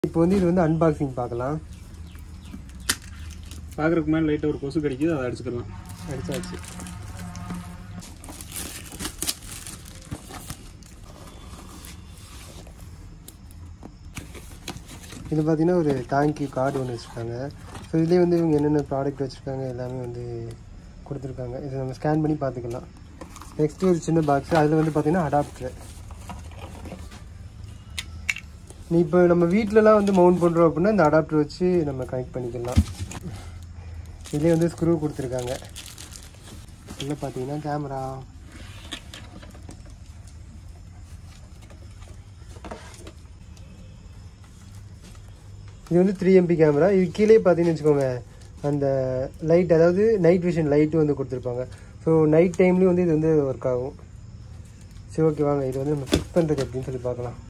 இப்போ வந்து இது வந்து அன்பாக்சிங் பார்க்கலாம் பார்க்குறதுக்கு மேலே லைட்டாக ஒரு கொசு கடிக்குது அதை அடிச்சுக்கலாம் அடிச்சாச்சு இது பார்த்தீங்கன்னா ஒரு தேங்க்யூ கார்டு ஒன்று வச்சுருக்காங்க ஸோ இதுலேயே வந்து இவங்க என்னென்ன ப்ராடக்ட் வச்சுருக்காங்க எல்லாமே வந்து கொடுத்துருக்காங்க இதை நம்ம ஸ்கேன் பண்ணி பார்த்துக்கலாம் நெக்ஸ்ட் ஒரு சின்ன பாக்ஸ் அதில் வந்து பார்த்தீங்கன்னா அடாப்டர் நீ இப்போ நம்ம வீட்டிலலாம் வந்து மவுண்ட் பண்ணுறோம் அப்படின்னா இந்த அடாப்டர் வச்சு நம்ம கனெக்ட் பண்ணிக்கலாம் இதுலேயே வந்து ஸ்க்ரூ கொடுத்துருக்காங்க உள்ள பார்த்தீங்கன்னா கேமரா இது வந்து த்ரீ எம்பி கேமரா இது கீழே பார்த்தீங்கன்னு வச்சுக்கோங்க அந்த லைட் அதாவது நைட் விஷன் லைட்டு வந்து கொடுத்துருப்பாங்க ஸோ நைட் டைம்லேயும் வந்து இது வந்து ஒர்க் ஆகும் சரி ஓகே வாங்க இது வந்து நம்ம ஃபிக்ஸ் பண்ணுறது அப்படின்னு சொல்லி பார்க்கலாம்